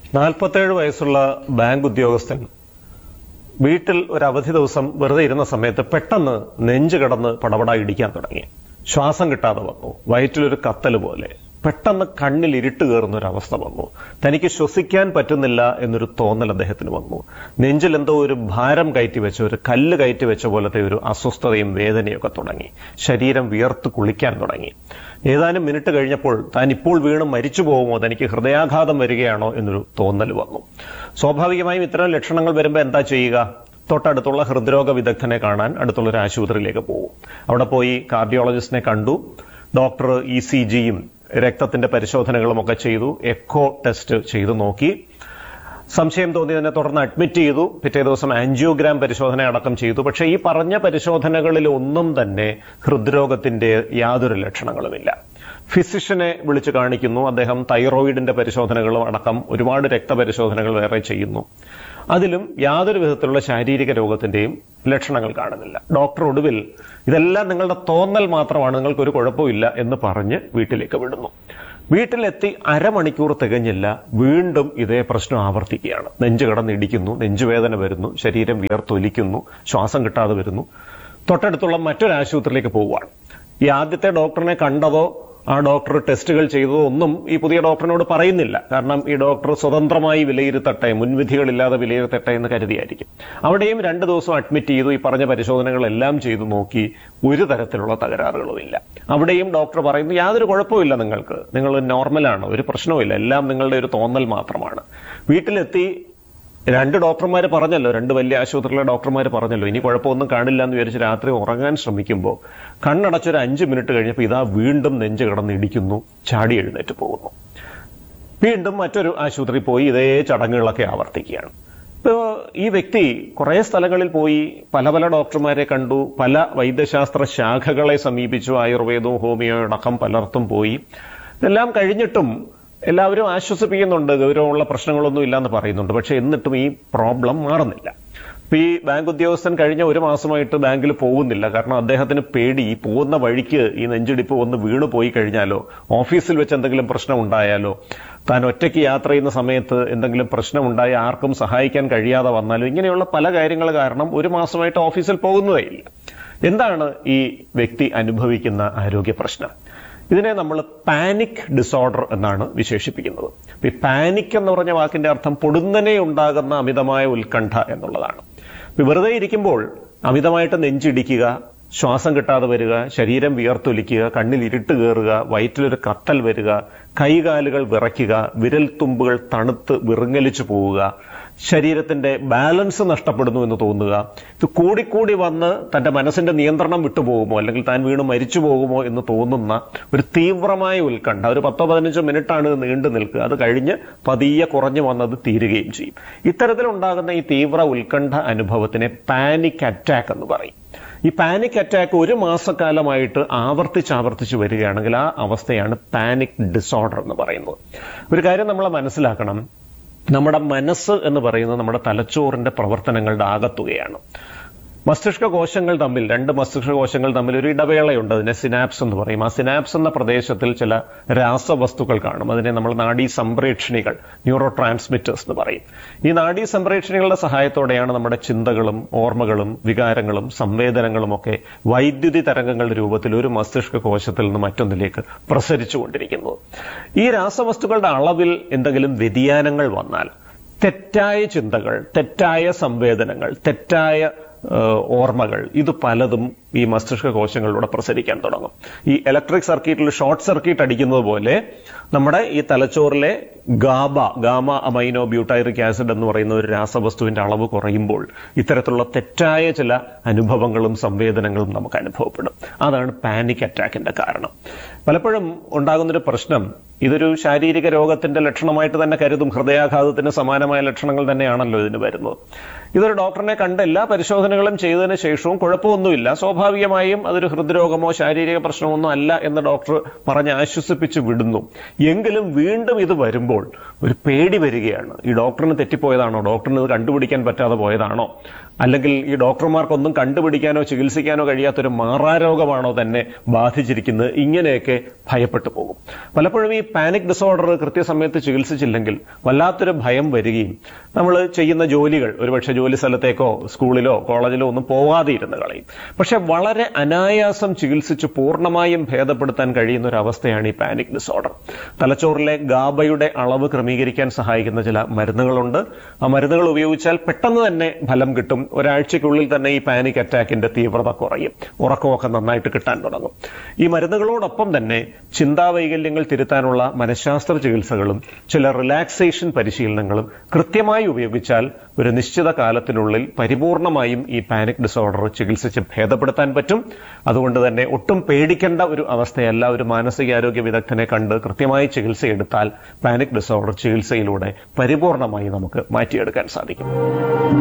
നാൽപ്പത്തേഴ് വയസ്സുള്ള ബാങ്ക് ഉദ്യോഗസ്ഥൻ വീട്ടിൽ ഒരു അവധി ദിവസം വെറുതെ ഇരുന്ന സമയത്ത് പെട്ടെന്ന് നെഞ്ചു കിടന്ന് പടപട ഇടിക്കാൻ തുടങ്ങി ശ്വാസം കിട്ടാതെ വന്നു വയറ്റിലൊരു കത്തൽ പോലെ പെട്ടെന്ന് കണ്ണിൽ ഇരുട്ട് കയറുന്ന ഒരു അവസ്ഥ വന്നു തനിക്ക് ശ്വസിക്കാൻ പറ്റുന്നില്ല എന്നൊരു തോന്നൽ അദ്ദേഹത്തിന് വന്നു നെഞ്ചിൽ എന്തോ ഒരു ഭാരം കയറ്റി വെച്ച ഒരു കല്ല് കയറ്റി വെച്ച പോലത്തെ ഒരു അസ്വസ്ഥതയും വേദനയൊക്കെ തുടങ്ങി ശരീരം വിയർത്ത് കുളിക്കാൻ തുടങ്ങി ഏതാനും മിനിറ്റ് കഴിഞ്ഞപ്പോൾ താൻ ഇപ്പോൾ വീണ് മരിച്ചു പോകുമോ തനിക്ക് ഹൃദയാഘാതം വരികയാണോ എന്നൊരു തോന്നൽ വന്നു സ്വാഭാവികമായും ഇത്തരം ലക്ഷണങ്ങൾ വരുമ്പോൾ എന്താ ചെയ്യുക തൊട്ടടുത്തുള്ള ഹൃദ്രോഗ വിദഗ്ധനെ കാണാൻ അടുത്തുള്ള ഒരു ആശുപത്രിയിലേക്ക് പോകും അവിടെ പോയി കാർഡിയോളജിസ്റ്റിനെ കണ്ടു ഡോക്ടർ ഇ സി ജിയും രക്തത്തിന്റെ പരിശോധനകളും ഒക്കെ ചെയ്തു എക്കോ ടെസ്റ്റ് ചെയ്തു നോക്കി സംശയം തോന്നിയതിനെ തുടർന്ന് അഡ്മിറ്റ് ചെയ്തു പിറ്റേ ദിവസം ആൻജിയോഗ്രാം പരിശോധന അടക്കം ചെയ്തു പക്ഷേ ഈ പറഞ്ഞ പരിശോധനകളിൽ ഒന്നും തന്നെ ഹൃദ്രോഗത്തിന്റെ യാതൊരു ലക്ഷണങ്ങളുമില്ല ഫിസിഷ്യനെ വിളിച്ചു കാണിക്കുന്നു അദ്ദേഹം തൈറോയിഡിന്റെ പരിശോധനകളും അടക്കം ഒരുപാട് രക്തപരിശോധനകൾ വേറെ ചെയ്യുന്നു അതിലും യാതൊരു വിധത്തിലുള്ള ശാരീരിക രോഗത്തിന്റെയും ലക്ഷണങ്ങൾ കാണുന്നില്ല ഡോക്ടർ ഒടുവിൽ ഇതെല്ലാം നിങ്ങളുടെ തോന്നൽ മാത്രമാണ് നിങ്ങൾക്ക് ഒരു കുഴപ്പമില്ല എന്ന് പറഞ്ഞ് വീട്ടിലേക്ക് വിടുന്നു വീട്ടിലെത്തി അരമണിക്കൂർ തികഞ്ഞില്ല വീണ്ടും ഇതേ പ്രശ്നം ആവർത്തിക്കുകയാണ് നെഞ്ചു കിടന്നിടിക്കുന്നു നെഞ്ചുവേദന വരുന്നു ശരീരം വിയർത്തൊലിക്കുന്നു ശ്വാസം കിട്ടാതെ വരുന്നു തൊട്ടടുത്തുള്ള മറ്റൊരു ആശുപത്രിയിലേക്ക് പോവുകയാണ് ഈ ആദ്യത്തെ ഡോക്ടറിനെ കണ്ടതോ ആ ഡോക്ടർ ടെസ്റ്റുകൾ ചെയ്തതോ ഒന്നും ഈ പുതിയ ഡോക്ടറിനോട് പറയുന്നില്ല കാരണം ഈ ഡോക്ടർ സ്വതന്ത്രമായി വിലയിരുത്തട്ടെ മുൻവിധികളില്ലാതെ വിലയിരുത്തട്ടെ എന്ന് കരുതിയായിരിക്കും അവിടെയും രണ്ട് ദിവസം അഡ്മിറ്റ് ചെയ്തു ഈ പറഞ്ഞ പരിശോധനകളെല്ലാം ചെയ്തു നോക്കി ഒരു തരത്തിലുള്ള തകരാറുകളുമില്ല അവിടെയും ഡോക്ടർ പറയുന്നു യാതൊരു കുഴപ്പമില്ല നിങ്ങൾക്ക് നിങ്ങൾ നോർമലാണ് ഒരു പ്രശ്നവുമില്ല എല്ലാം നിങ്ങളുടെ ഒരു തോന്നൽ മാത്രമാണ് വീട്ടിലെത്തി രണ്ട് ഡോക്ടർമാർ പറഞ്ഞല്ലോ രണ്ട് വലിയ ആശുപത്രിയിലെ ഡോക്ടർമാർ പറഞ്ഞല്ലോ ഇനി കുഴപ്പമൊന്നും കാണില്ല എന്ന് വിചാരിച്ച് രാത്രി ഉറങ്ങാൻ ശ്രമിക്കുമ്പോൾ കണ്ണടച്ചൊരു അഞ്ച് മിനിറ്റ് കഴിഞ്ഞപ്പോൾ ഇതാ വീണ്ടും നെഞ്ച് കിടന്ന് ഇടിക്കുന്നു ചാടി എഴുന്നേറ്റ് പോകുന്നു വീണ്ടും മറ്റൊരു ആശുപത്രി പോയി ഇതേ ചടങ്ങുകളൊക്കെ ആവർത്തിക്കുകയാണ് ഇപ്പോൾ ഈ വ്യക്തി കുറേ സ്ഥലങ്ങളിൽ പോയി പല പല ഡോക്ടർമാരെ കണ്ടു പല വൈദ്യശാസ്ത്ര ശാഖകളെ സമീപിച്ചു ആയുർവേദവും ഹോമിയോ അടക്കം പലർത്തും പോയി ഇതെല്ലാം കഴിഞ്ഞിട്ടും എല്ലാവരും ആശ്വസിപ്പിക്കുന്നുണ്ട് ഗൗരവമുള്ള പ്രശ്നങ്ങളൊന്നും ഇല്ലെന്ന് പറയുന്നുണ്ട് പക്ഷെ എന്നിട്ടും ഈ പ്രോബ്ലം മാറുന്നില്ല ഇപ്പൊ ഈ ബാങ്ക് ഉദ്യോഗസ്ഥൻ കഴിഞ്ഞ ഒരു മാസമായിട്ട് ബാങ്കിൽ പോകുന്നില്ല കാരണം അദ്ദേഹത്തിന് പേടി ഈ പോകുന്ന വഴിക്ക് ഈ നെഞ്ചിടിപ്പ് ഒന്ന് വീണു പോയി കഴിഞ്ഞാലോ ഓഫീസിൽ വെച്ച് എന്തെങ്കിലും പ്രശ്നം ഉണ്ടായാലോ താൻ ഒറ്റയ്ക്ക് യാത്ര ചെയ്യുന്ന സമയത്ത് എന്തെങ്കിലും പ്രശ്നം ഉണ്ടായി ആർക്കും സഹായിക്കാൻ കഴിയാതെ വന്നാലോ ഇങ്ങനെയുള്ള പല കാര്യങ്ങൾ കാരണം ഒരു മാസമായിട്ട് ഓഫീസിൽ പോകുന്നതേയില്ല എന്താണ് ഈ വ്യക്തി അനുഭവിക്കുന്ന ആരോഗ്യ പ്രശ്നം ഇതിനെ നമ്മൾ പാനിക് ഡിസോർഡർ എന്നാണ് വിശേഷിപ്പിക്കുന്നത് ഈ പാനിക് എന്ന് പറഞ്ഞ വാക്കിന്റെ അർത്ഥം പൊടുന്നനെ ഉണ്ടാകുന്ന അമിതമായ ഉത്കണ്ഠ എന്നുള്ളതാണ് വെറുതെ ഇരിക്കുമ്പോൾ അമിതമായിട്ട് നെഞ്ചിടിക്കുക ശ്വാസം കിട്ടാതെ വരിക ശരീരം വിയർത്തൊലിക്കുക കണ്ണിൽ ഇരുട്ട് കയറുക വയറ്റിലൊരു കത്തൽ വരിക കൈകാലുകൾ വിറയ്ക്കുക വിരൽ തുമ്പുകൾ തണുത്ത് വിറുങ്ങലിച്ചു പോവുക ശരീരത്തിന്റെ ബാലൻസ് നഷ്ടപ്പെടുന്നു എന്ന് തോന്നുക ഇത് കൂടിക്കൂടി വന്ന് തന്റെ മനസ്സിന്റെ നിയന്ത്രണം വിട്ടുപോകുമോ അല്ലെങ്കിൽ താൻ വീണ് മരിച്ചു പോകുമോ എന്ന് തോന്നുന്ന ഒരു തീവ്രമായ ഉത്കണ്ഠ ഒരു പത്തോ പതിനഞ്ചോ മിനിറ്റാണ് ഇത് നീണ്ടു നിൽക്കുക അത് കഴിഞ്ഞ് പതിയെ കുറഞ്ഞു വന്നത് തീരുകയും ചെയ്യും ഇത്തരത്തിലുണ്ടാകുന്ന ഈ തീവ്ര ഉത്കണ്ഠ അനുഭവത്തിനെ പാനിക് അറ്റാക്ക് എന്ന് പറയും ഈ പാനിക് അറ്റാക്ക് ഒരു മാസക്കാലമായിട്ട് ആവർത്തിച്ച് ആവർത്തിച്ച് വരികയാണെങ്കിൽ ആ അവസ്ഥയാണ് പാനിക് ഡിസോർഡർ എന്ന് പറയുന്നത് ഒരു കാര്യം നമ്മൾ മനസ്സിലാക്കണം നമ്മുടെ മനസ്സ് എന്ന് പറയുന്നത് നമ്മുടെ തലച്ചോറിന്റെ പ്രവർത്തനങ്ങളുടെ ആകത്തുകയാണ് മസ്തിഷ്ക കോശങ്ങൾ തമ്മിൽ രണ്ട് മസ്തിഷ്ക കോശങ്ങൾ തമ്മിൽ ഒരു ഇടവേളയുണ്ട് അതിനെ സിനാപ്സ് എന്ന് പറയും ആ സിനാപ്സ് എന്ന പ്രദേശത്തിൽ ചില രാസവസ്തുക്കൾ കാണും അതിനെ നമ്മൾ നാഡീ സംപ്രേക്ഷണികൾ ന്യൂറോ ട്രാൻസ്മിറ്റേഴ്സ് എന്ന് പറയും ഈ നാഡീ സംപ്രേക്ഷണികളുടെ സഹായത്തോടെയാണ് നമ്മുടെ ചിന്തകളും ഓർമ്മകളും വികാരങ്ങളും സംവേദനങ്ങളും ഒക്കെ വൈദ്യുതി തരംഗങ്ങളുടെ രൂപത്തിൽ ഒരു മസ്തിഷ്ക കോശത്തിൽ നിന്ന് മറ്റൊന്നിലേക്ക് പ്രസരിച്ചുകൊണ്ടിരിക്കുന്നത് ഈ രാസവസ്തുക്കളുടെ അളവിൽ എന്തെങ്കിലും വ്യതിയാനങ്ങൾ വന്നാൽ തെറ്റായ ചിന്തകൾ തെറ്റായ സംവേദനങ്ങൾ തെറ്റായ ഓർമ്മകൾ ഇത് പലതും ഈ മസ്തിഷ്ക കോശങ്ങളിലൂടെ പ്രസരിക്കാൻ തുടങ്ങും ഈ ഇലക്ട്രിക് സർക്യൂട്ടിൽ ഷോർട്ട് സർക്യൂട്ട് അടിക്കുന്നത് പോലെ നമ്മുടെ ഈ തലച്ചോറിലെ GABA gamma amino butyric acid എന്ന് പറയുന്ന ഒരു രാസവസ്തുവിന്റെ അളവ് കുറയുമ്പോൾ ഇത്തരത്തിലുള്ള തെറ്റായ ചില അനുഭവങ്ങളും സംവേദനങ്ങളും നമുക്ക് അനുഭവപ്പെടും അതാണ് പാനിക് അറ്റാക്കിന്റെ കാരണം പലപ്പോഴും ഉണ്ടാകുന്നൊരു പ്രശ്നം ഇതൊരു ശാരീരിക രോഗത്തിന്റെ ലക്ഷണമായിട്ട് തന്നെ കരുതും ഹൃദയാഘാതത്തിന് സമാനമായ ലക്ഷണങ്ങൾ തന്നെയാണല്ലോ ഇതിന് വരുന്നത് ഇതൊരു ഡോക്ടറിനെ കണ്ട് എല്ലാ പരിശോധനകളും ചെയ്തതിന് ശേഷവും കുഴപ്പമൊന്നുമില്ല സ്വാഭാവികമായും അതൊരു ഹൃദ്രോഗമോ ശാരീരിക പ്രശ്നമൊന്നും അല്ല എന്ന് ഡോക്ടർ പറഞ്ഞ് ആശ്വസിപ്പിച്ച് വിടുന്നു എങ്കിലും വീണ്ടും ഇത് വരുമ്പോൾ ഒരു പേടി വരികയാണ് ഈ ഡോക്ടറിന് തെറ്റിപ്പോയതാണോ ഡോക്ടറിന് ഇത് കണ്ടുപിടിക്കാൻ പറ്റാതെ പോയതാണോ അല്ലെങ്കിൽ ഈ ഡോക്ടർമാർക്കൊന്നും കണ്ടുപിടിക്കാനോ ചികിത്സിക്കാനോ കഴിയാത്തൊരു മാറാരോഗമാണോ തന്നെ ബാധിച്ചിരിക്കുന്നത് ഇങ്ങനെയൊക്കെ ഭയപ്പെട്ടു പോകും പലപ്പോഴും ഈ പാനിക് ഡിസോർഡർ കൃത്യസമയത്ത് ചികിത്സിച്ചില്ലെങ്കിൽ വല്ലാത്തൊരു ഭയം വരികയും നമ്മൾ ചെയ്യുന്ന ജോലികൾ ഒരുപക്ഷെ ജോലി സ്ഥലത്തേക്കോ സ്കൂളിലോ കോളേജിലോ ഒന്നും പോവാതെ ഇരുന്ന് കളയും പക്ഷെ വളരെ അനായാസം ചികിത്സിച്ച് പൂർണ്ണമായും ഭേദപ്പെടുത്താൻ കഴിയുന്ന ഒരു അവസ്ഥയാണ് ഈ പാനിക് ഡിസോർഡർ തലച്ചോറിലെ ഗാബയുടെ അളവ് ക്രമീകരിക്കാൻ സഹായിക്കുന്ന ചില മരുന്നുകളുണ്ട് ആ മരുന്നുകൾ ഉപയോഗിച്ചാൽ പെട്ടെന്ന് തന്നെ ഫലം കിട്ടും ഒരാഴ്ചയ്ക്കുള്ളിൽ തന്നെ ഈ പാനിക് അറ്റാക്കിന്റെ തീവ്രത കുറയും ഉറക്കമൊക്കെ നന്നായിട്ട് കിട്ടാൻ തുടങ്ങും ഈ മരുന്നുകളോടൊപ്പം തന്നെ ചിന്താവൈകല്യങ്ങൾ തിരുത്താനുള്ള മനഃശാസ്ത്ര ചികിത്സകളും ചില റിലാക്സേഷൻ പരിശീലനങ്ങളും കൃത്യമായി ഉപയോഗിച്ചാൽ ഒരു നിശ്ചിത കാലത്തിനുള്ളിൽ പരിപൂർണമായും ഈ പാനിക് ഡിസോർഡർ ചികിത്സിച്ച് ഭേദപ്പെടുത്താൻ പറ്റും അതുകൊണ്ട് തന്നെ ഒട്ടും പേടിക്കേണ്ട ഒരു അവസ്ഥയല്ല ഒരു മാനസികാരോഗ്യ വിദഗ്ധനെ കണ്ട് കൃത്യമായി ചികിത്സയെടുത്താൽ പാനിക് ഡിസോർഡർ ചികിത്സയിലൂടെ പരിപൂർണമായി നമുക്ക് മാറ്റിയെടുക്കാൻ സാധിക്കും